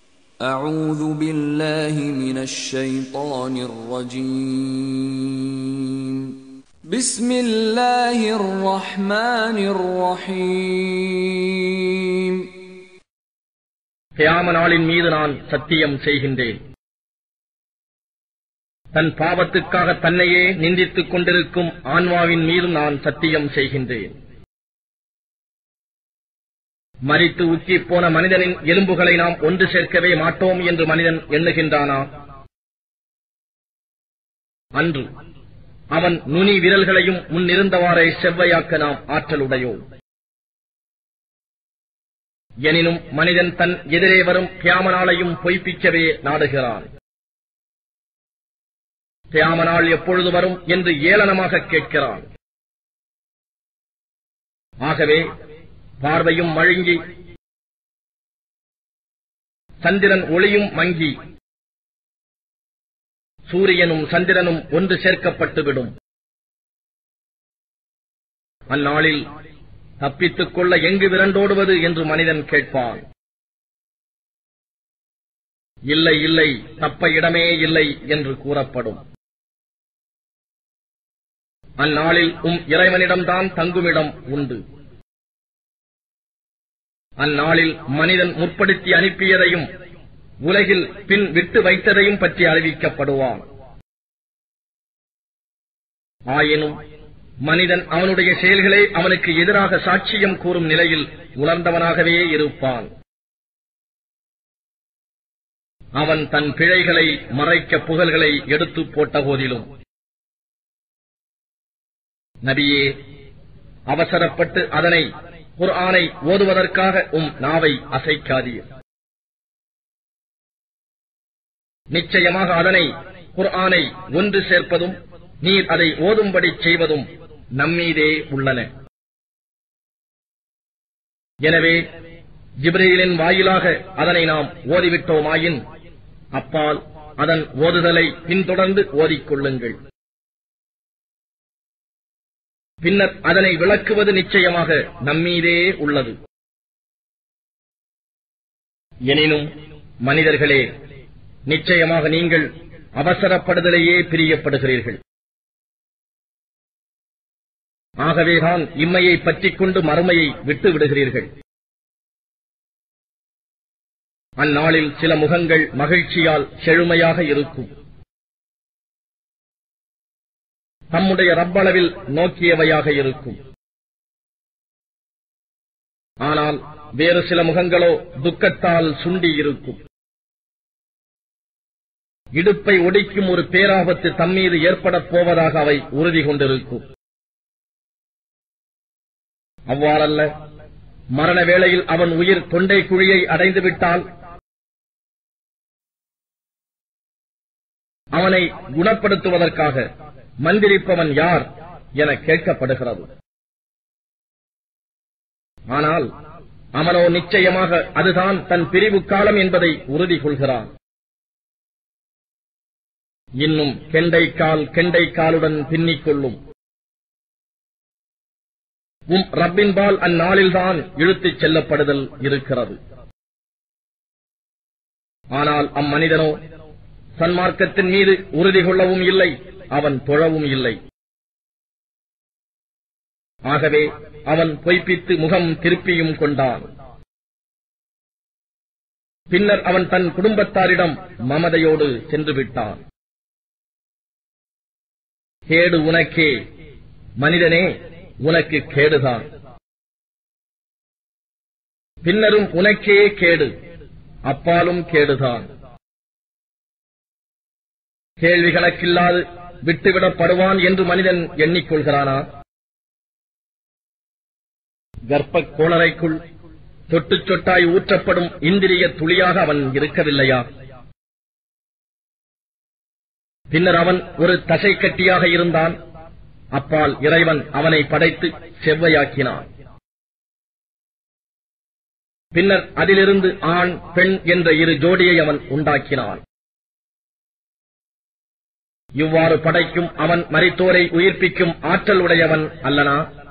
أعوذ بالله من الشيطان الرجيم بسم الله الرحمن الرحيم கியாம நாளின் மீது நான் சத்தியம் செய்கின்றேன் தன் பாவத்துக்காக தன்னையே நிந்தித்துக் கொண்டிருக்கும் ஆன்மாவின் மீது நான் சத்தியம் செய்கின்றேன் மரித்து உக்கிப் போன மனிதனின் எலும்புகளை நாம் ஒன்று சேர்க்கவே மாட்டோம் என்று மனிதன் எண்ணுகின்றானா அன்று அவன் நுனி விரல்களையும் முன்னிருந்தவாறே செவ்வையாக்க நாம் ஆற்றலுடையோம் எனினும் மனிதன் தன் எதிரே வரும் கியாமனாலையும் பொய்ப்பிக்கவே நாடுகிறான் கியாமனாள் எப்பொழுது வரும் என்று ஏளனமாக கேட்கிறான் ஆகவே பார்வையும் மழுங்கி சந்திரன் ஒளியும் மங்கி சூரியனும் சந்திரனும் ஒன்று சேர்க்கப்பட்டுவிடும் அந்நாளில் தப்பித்துக் கொள்ள எங்கு விரண்டோடுவது என்று மனிதன் கேட்பான் இல்லை இல்லை தப்ப இடமே இல்லை என்று கூறப்படும் அந்நாளில் உம் இறைவனிடம்தான் தங்குமிடம் உண்டு அந்நாளில் மனிதன் முற்படுத்தி அனுப்பியதையும் உலகில் பின் விட்டு வைத்ததையும் பற்றி அறிவிக்கப்படுவான் ஆயினும் மனிதன் அவனுடைய செயல்களே அவனுக்கு எதிராக சாட்சியம் கூறும் நிலையில் உணர்ந்தவனாகவே இருப்பான் அவன் தன் பிழைகளை மறைக்க புகழ்களை எடுத்துப் போட்ட போதிலும் நபியே அவசரப்பட்டு அதனை குர்ஆனை ஓதுவதற்காக உம் நாவை அசைக்காதீர் நிச்சயமாக அதனை குர்ஆனை ஒன்று சேர்ப்பதும் நீர் அதை ஓதும்படி செய்வதும் நம்மீதே உள்ளன எனவே ஜிப்ரீலின் வாயிலாக அதனை நாம் ஓதிவிட்டோமாயின் அப்பால் அதன் ஓதுதலை பின்தொடர்ந்து ஓதிக்கொள்ளுங்கள் பின்னர் அதனை விளக்குவது நிச்சயமாக நம்மீதே உள்ளது எனினும் மனிதர்களே நிச்சயமாக நீங்கள் அவசரப்படுதலையே பிரியப்படுகிறீர்கள் ஆகவேதான் இம்மையை பற்றிக் கொண்டு மறுமையை விட்டு விடுகிறீர்கள் அந்நாளில் சில முகங்கள் மகிழ்ச்சியால் செழுமையாக இருக்கும் தம்முடைய ரப்பளவில் நோக்கியவையாக இருக்கும் ஆனால் வேறு சில முகங்களோ துக்கத்தால் சுண்டி இருக்கும் இடுப்பை ஒடிக்கும் ஒரு பேராபத்து தம்மீது ஏற்படப் போவதாக அவை உறுதி கொண்டிருக்கும் அவ்வாறல்ல மரண வேளையில் அவன் உயிர் தொண்டை குழியை அடைந்துவிட்டால் அவனை குணப்படுத்துவதற்காக மந்திரிப்பவன் யார் என கேட்கப்படுகிறது ஆனால் அவனோ நிச்சயமாக அதுதான் தன் பிரிவு காலம் என்பதை உறுதி கொள்கிறான் இன்னும் கெண்டைக்கால் கெண்டைக்காலுடன் பின்னிக் கொள்ளும் உம் ரப்பின்பால் அந்நாளில்தான் இழுத்துச் செல்லப்படுதல் இருக்கிறது ஆனால் அம்மனிதனோ சன்மார்க்கத்தின் மீது உறுதி கொள்ளவும் இல்லை அவன் தொழவும் இல்லை ஆகவே அவன் பொய்ப்பித்து முகம் திருப்பியும் கொண்டான் பின்னர் அவன் தன் குடும்பத்தாரிடம் மமதையோடு சென்று விட்டான் கேடு உனக்கே மனிதனே உனக்கு கேடுதான் பின்னரும் உனக்கே கேடு அப்பாலும் கேடுதான் கேள்வி கணக்கில்லாது விட்டுவிடப்படுவான் என்று மனிதன் எண்ணிக்கொள்கிறானா கர்ப்பக் கோளரைக்குள் சொட்டு சொட்டாய் ஊற்றப்படும் இந்திரிய துளியாக அவன் இருக்கவில்லையா பின்னர் அவன் ஒரு தசை கட்டியாக இருந்தான் அப்பால் இறைவன் அவனை படைத்து செவ்வையாக்கினான் பின்னர் அதிலிருந்து ஆண் பெண் என்ற இரு ஜோடியை அவன் உண்டாக்கினான் இவ்வாறு படைக்கும் அவன் மரித்தோரை உயிர்ப்பிக்கும் ஆற்றல் உடையவன் அல்லனா